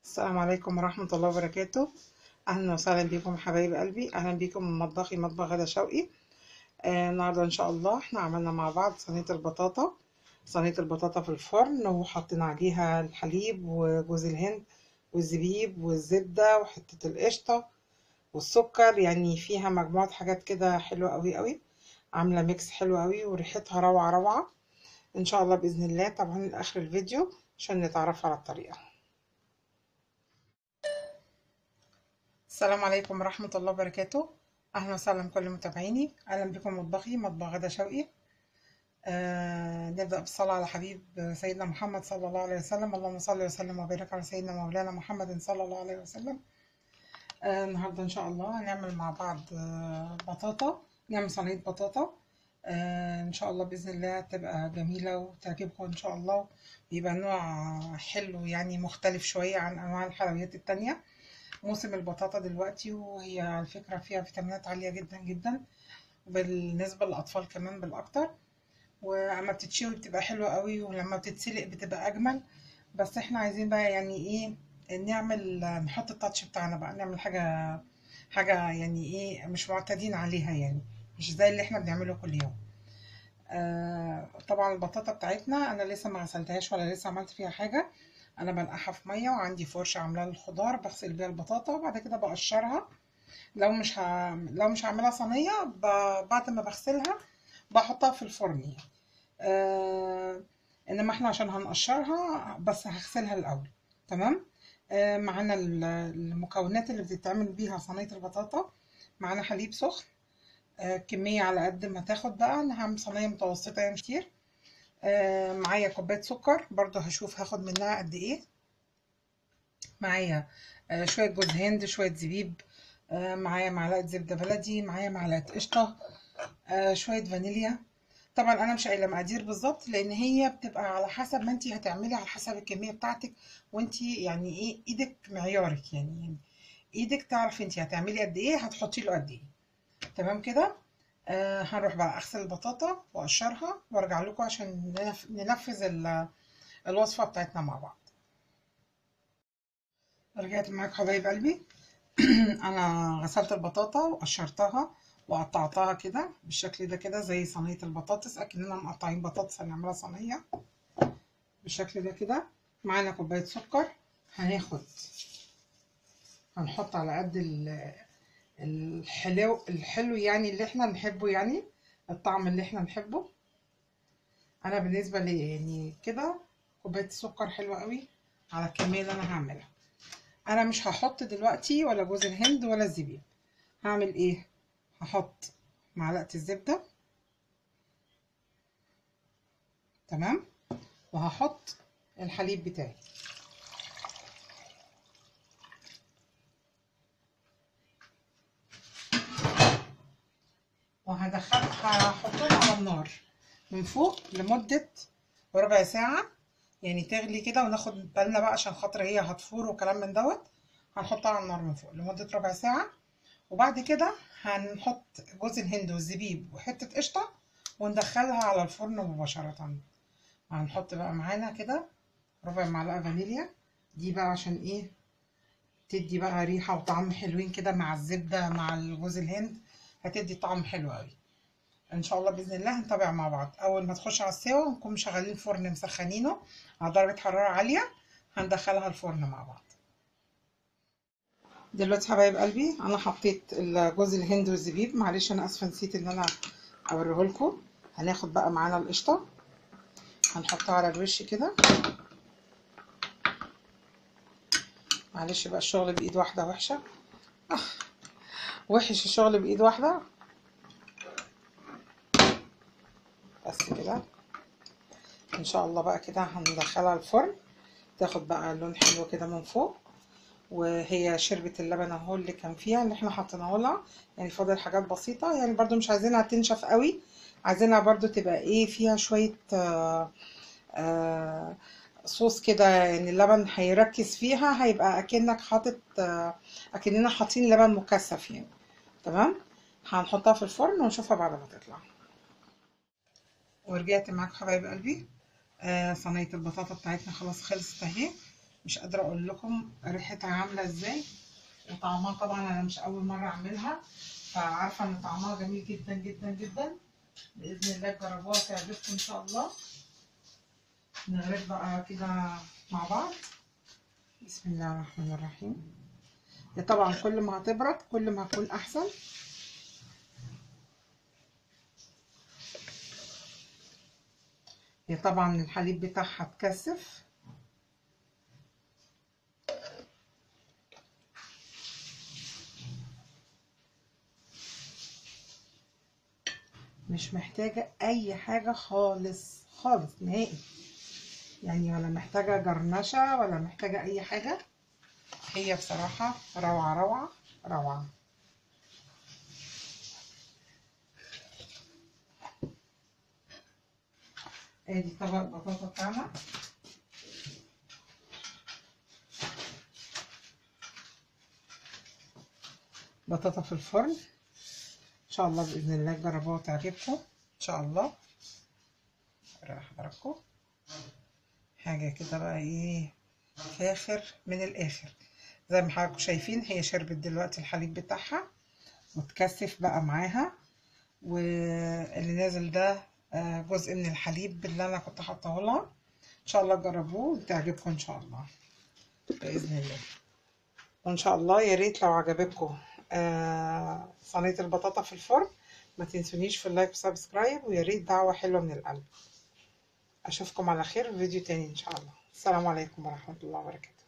السلام عليكم ورحمة الله وبركاته أهلا وسهلا بكم حبايب قلبي أهلا بكم من مطبخي مطبخ غدا شوقي آه النهاردة إن شاء الله إحنا عملنا مع بعض صينية البطاطا صينية البطاطا في الفرن وحطينا عليها الحليب وجوز الهند والزبيب والزبدة وحتة القشطة والسكر يعني فيها مجموعة حاجات كده حلوة قوي قوي عاملة ميكس حلو قوي وريحتها روعة روعة إن شاء الله بإذن الله طبعا لآخر الفيديو عشان نتعرف على الطريقة السلام عليكم ورحمة الله وبركاته أهلا وسهلا بكل متابعيني أهلا بكم مطبخي مطبخ غدا شوقي آه نبدأ بالصلاة على حبيب سيدنا محمد صلى الله عليه وسلم اللهم صل وسلم وبارك على سيدنا مولانا محمد صلى الله عليه وسلم آه النهاردة إن شاء الله هنعمل مع بعض آه بطاطا نعمل صينية بطاطا آه إن شاء الله بإذن الله تبقى جميلة وتعجبكم إن شاء الله ويبقى نوع حلو يعني مختلف شوية عن أنواع الحلويات التانية موسم البطاطا دلوقتي وهي على فكرة فيها فيتامينات عالية جدا جدا بالنسبة للأطفال كمان بالأكتر وأما بتتشوي بتبقى حلوة قوي ولما بتتسلق بتبقى أجمل بس احنا عايزين بقى يعني ايه نعمل نحط التاتش بتاعنا بقى نعمل حاجة حاجة يعني ايه مش معتادين عليها يعني مش زي اللي احنا بنعمله كل يوم آه طبعا البطاطا بتاعتنا انا لسه ما غسلتهاش ولا لسه عملت فيها حاجة انا بنقعها في ميه وعندي فرشه عاملاها للخضار بغسل بيها البطاطا وبعد كده بقشرها لو مش ه... لو مش هعملها صينيه ب... بعد ما بغسلها بحطها في الفرن يعني آه... انما احنا عشان هنقشرها بس هغسلها الاول تمام آه معانا المكونات اللي بتتعمل بيها صينيه البطاطا معانا حليب سخن آه كميه على قد ما تاخد بقى انا هعمل صينيه متوسطه يعني كتير آه معايا كوبايه سكر برضو هشوف هاخد منها قد ايه معايا آه شويه جوز هند شويه زبيب آه معايا معلقه زبده بلدي معايا معلقه قشطه شويه فانيليا طبعا انا مش قايله مقادير بالظبط لان هي بتبقى على حسب ما انت هتعملي على حسب الكميه بتاعتك وانت يعني ايه ايدك معيارك يعني, يعني ايدك تعرف انت هتعملي قد ايه هتحطي له قد ايه تمام كده آه هنروح بقى اغسل البطاطا واقشرها وارجع لكم عشان ننفذ الوصفه بتاعتنا مع بعض رجعت معاك حبايب قلبي انا غسلت البطاطا وقشرتها وقطعتها كده بالشكل ده كده زي صينيه البطاطس اكننا مقطعين بطاطس هنعملها صينيه بالشكل ده كده معانا كوبايه سكر هناخد هنحط على قد الحلو الحلو يعني اللي احنا نحبه يعني الطعم اللي احنا نحبه انا بالنسبه لي يعني كده كوبايه سكر حلوه قوي على الكميه اللي انا هعملها انا مش هحط دلوقتي ولا جوز الهند ولا الزبيب هعمل ايه هحط معلقه الزبده تمام وهحط الحليب بتاعي وهدخل هحطهم على النار من فوق لمدة ربع ساعة يعني تغلي كده وناخد بالنا بقى عشان خاطر هي هتفور وكلام من دوت هنحطها على النار من فوق لمدة ربع ساعة وبعد كده هنحط جوز الهند والزبيب وحتة قشطة وندخلها على الفرن مباشرة هنحط بقى معانا كده ربع معلقة فانيليا دي بقى عشان ايه تدي بقى ريحة وطعم حلوين كده مع الزبدة مع جوز الهند هتدي طعم حلو قوي ان شاء الله باذن الله هنتابع مع بعض اول ما تخش على السوا نكون مشغلين الفرن مسخنينه على درجه حراره عاليه هندخلها الفرن مع بعض دلوقتي حبايب قلبي انا حطيت جوز الهند والزبيب معلش انا اسفه نسيت ان انا اوريه لكم هناخد بقى معانا القشطه هنحطها على الوش كده معلش بقى الشغل بايد واحده وحشه آه. وحش الشغل بايد واحده بس كده ان شاء الله بقى كده هندخلها الفرن تاخد بقى لون حلو كده من فوق وهي شربت اللبن اهو اللي كان فيها اللي احنا حطيناه لها يعني فاضل حاجات بسيطه يعني برضو مش عايزينها تنشف قوي عايزينها برضو تبقى ايه فيها شويه آآ آآ صوص كده يعني اللبن هيركز فيها هيبقى اكنك حاطط اكننا حاطين لبن مكثف يعني تمام هنحطها في الفرن ونشوفها بعد ما تطلع ورجعت معاك حبايب قلبي آه صينيه البطاطا بتاعتنا خلاص خلصت اهي مش قادره اقول لكم ريحتها عامله ازاي وطعمها طبعا انا مش اول مره اعملها فعارفه ان طعمها جميل جدا جدا جدا باذن الله تجربوها تعجبكم ان شاء الله نغرف بقى كده مع بعض بسم الله الرحمن الرحيم هي طبعا كل ما هتبرد كل ما هتكون احسن هي طبعا الحليب بتاعها اتكثف مش محتاجة أي حاجة خالص خالص نهائي يعني ولا محتاجة جرنشة ولا محتاجة أي حاجة هي بصراحة روعة روعة روعة ادي طبق البطاطا بتاعنا بطاطا في الفرن ان شاء الله باذن الله تجربوها وتعجبكم ان شاء الله اوري حضراتكم حاجه كده بقى ايه فاخر من الاخر زي ما حضراتكم شايفين هي شربت دلوقتي الحليب بتاعها متكثف بقى معاها واللي نازل ده آه، جزء من الحليب اللي انا كنت حاطاه لها ان شاء الله تجربوه وتعجبكم ان شاء الله باذن الله وان شاء الله يا ريت لو عجبتكم آه، صينيه البطاطا في الفرن ما تنسونيش في اللايك وسبسكرايب ويا ريت دعوه حلوه من القلب اشوفكم على خير في فيديو تاني ان شاء الله السلام عليكم ورحمه الله وبركاته